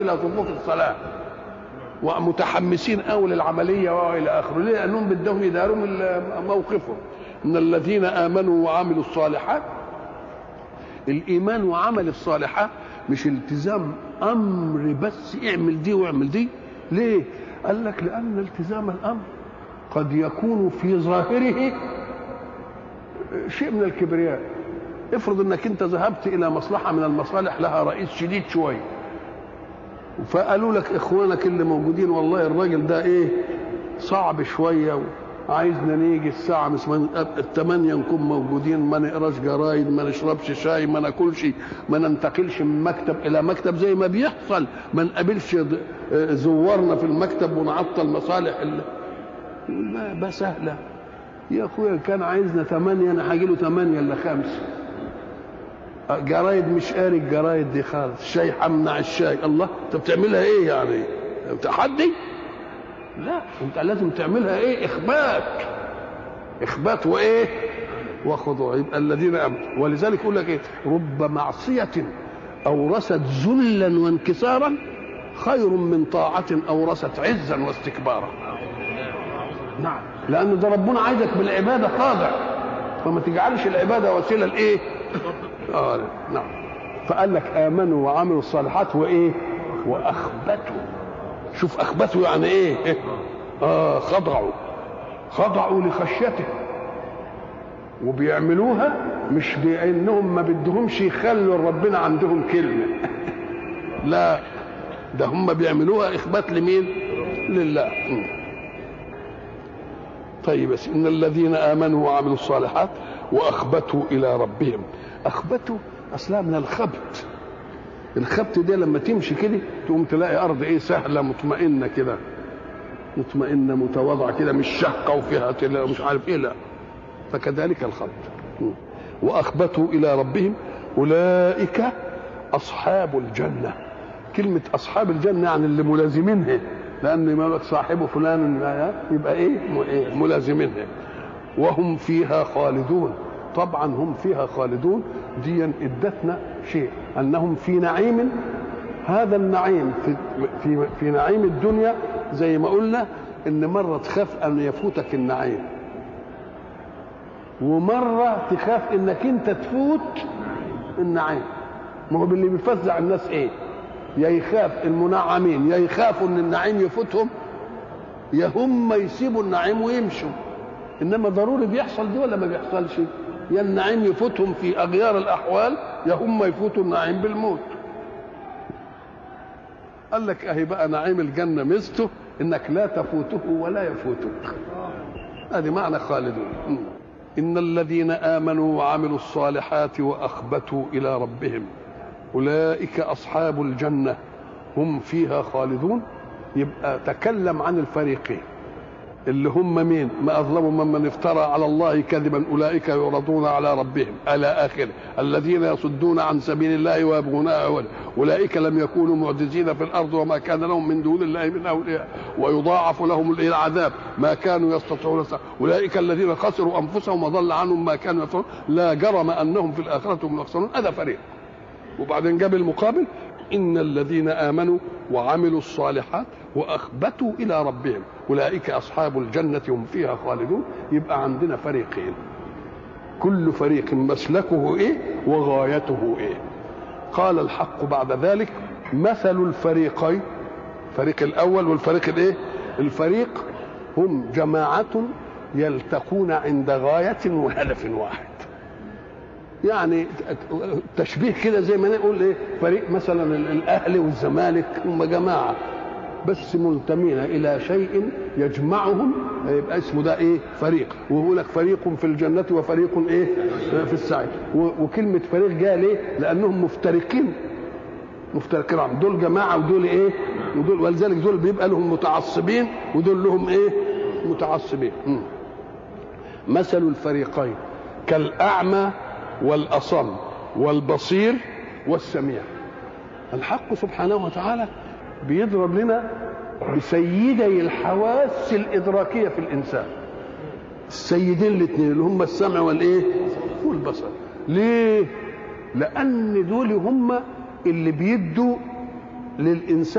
الى صفوف الصلاه ومتحمسين قوي للعمليه والى اخره ليه؟ لانهم بدهم يداروا من موقفهم ان الذين امنوا وعملوا الصالحات الايمان وعمل الصالحات مش التزام امر بس اعمل دي واعمل دي ليه قال لك لان التزام الامر قد يكون في ظاهره شيء من الكبرياء افرض انك انت ذهبت الى مصلحه من المصالح لها رئيس شديد شويه فقالوا لك اخوانك اللي موجودين والله الراجل ده ايه صعب شويه عايزنا نيجي الساعة مش من الثمانية نكون موجودين ما نقراش جرايد ما نشربش شاي ما ناكلش ما ننتقلش من مكتب إلى مكتب زي ما بيحصل ما نقابلش زوارنا في المكتب ونعطل مصالح ال... ما بقى سهلة يا أخويا كان عايزنا ثمانية أنا هاجي له ثمانية إلا خمسة جرايد مش قاري الجرايد دي خالص الشاي همنع الشاي الله انت بتعملها ايه يعني تحدي لا انت لازم تعملها ايه اخبات اخبات وايه وخضوع يبقى الذين امنوا ولذلك يقول لك ايه رب معصيه اورثت ذلا وانكسارا خير من طاعه اورثت عزا واستكبارا نعم لان ده ربنا عايزك بالعباده خاضع فما تجعلش العباده وسيله لايه آه نعم فقال لك امنوا وعملوا الصالحات وايه واخبتوا شوف اخبتوا يعني ايه اه خضعوا خضعوا لخشيته وبيعملوها مش بانهم ما بدهمش يخلوا ربنا عندهم كلمه لا ده هم بيعملوها اخبات لمين لله طيب بس ان الذين امنوا وعملوا الصالحات واخبتوا الى ربهم اخبتوا اصلها من الخبت الخبت ده لما تمشي كده تقوم تلاقي ارض ايه سهله مطمئنه كده مطمئنه متواضعه كده مش شقه وفيها مش عارف ايه لا فكذلك الخبت واخبتوا الى ربهم اولئك اصحاب الجنه كلمه اصحاب الجنه يعني اللي ملازمينها لان ما صاحبه فلان يبقى ايه ملازمينها وهم فيها خالدون طبعا هم فيها خالدون دي ادتنا شيء انهم في نعيم هذا النعيم في في في نعيم الدنيا زي ما قلنا ان مره تخاف ان يفوتك النعيم ومره تخاف انك انت تفوت النعيم ما هو اللي بيفزع الناس ايه يا يخاف المنعمين يا يخافوا ان النعيم يفوتهم يا هم يسيبوا النعيم ويمشوا انما ضروري بيحصل دي ولا ما بيحصلش يا النعيم يفوتهم في اغيار الاحوال يا هم يفوتوا النعيم بالموت قال لك اهي بقى نعيم الجنه ميزته انك لا تفوته ولا يفوتك هذه معنى خالدون ان الذين امنوا وعملوا الصالحات واخبتوا الى ربهم اولئك اصحاب الجنه هم فيها خالدون يبقى تكلم عن الفريقين اللي هم مين ما اظلموا ممن افترى على الله كذبا اولئك يعرضون على ربهم الى اخره الذين يصدون عن سبيل الله ويبغونها عوجا اولئك لم يكونوا معجزين في الارض وما كان لهم من دون الله من اولياء ويضاعف لهم العذاب ما كانوا يستطيعون اولئك الذين خسروا انفسهم وضل عنهم ما كانوا يفعلون لا جرم انهم في الاخره هم الاخسرون هذا فريق وبعدين جاب المقابل ان الذين امنوا وعملوا الصالحات واخبتوا الى ربهم اولئك اصحاب الجنه هم فيها خالدون يبقى عندنا فريقين كل فريق مسلكه ايه وغايته ايه قال الحق بعد ذلك مثل الفريقين الفريق الاول والفريق الايه الفريق هم جماعه يلتقون عند غايه وهدف واحد يعني تشبيه كده زي ما نقول ايه فريق مثلا الاهلي والزمالك هم جماعه بس منتمين الى شيء يجمعهم يبقى اسمه ده ايه فريق ويقول لك فريق في الجنه وفريق ايه في السعير وكلمه فريق جاء ليه لانهم مفترقين مفترقين عم دول جماعه ودول ايه ودول ولذلك دول بيبقى لهم متعصبين ودول لهم ايه متعصبين مثل الفريقين كالاعمى والاصم والبصير والسميع الحق سبحانه وتعالى بيضرب لنا بسيدي الحواس الادراكيه في الانسان السيدين الاثنين اللي هم السمع والايه والبصر ليه لان دول هم اللي بيدوا للانسان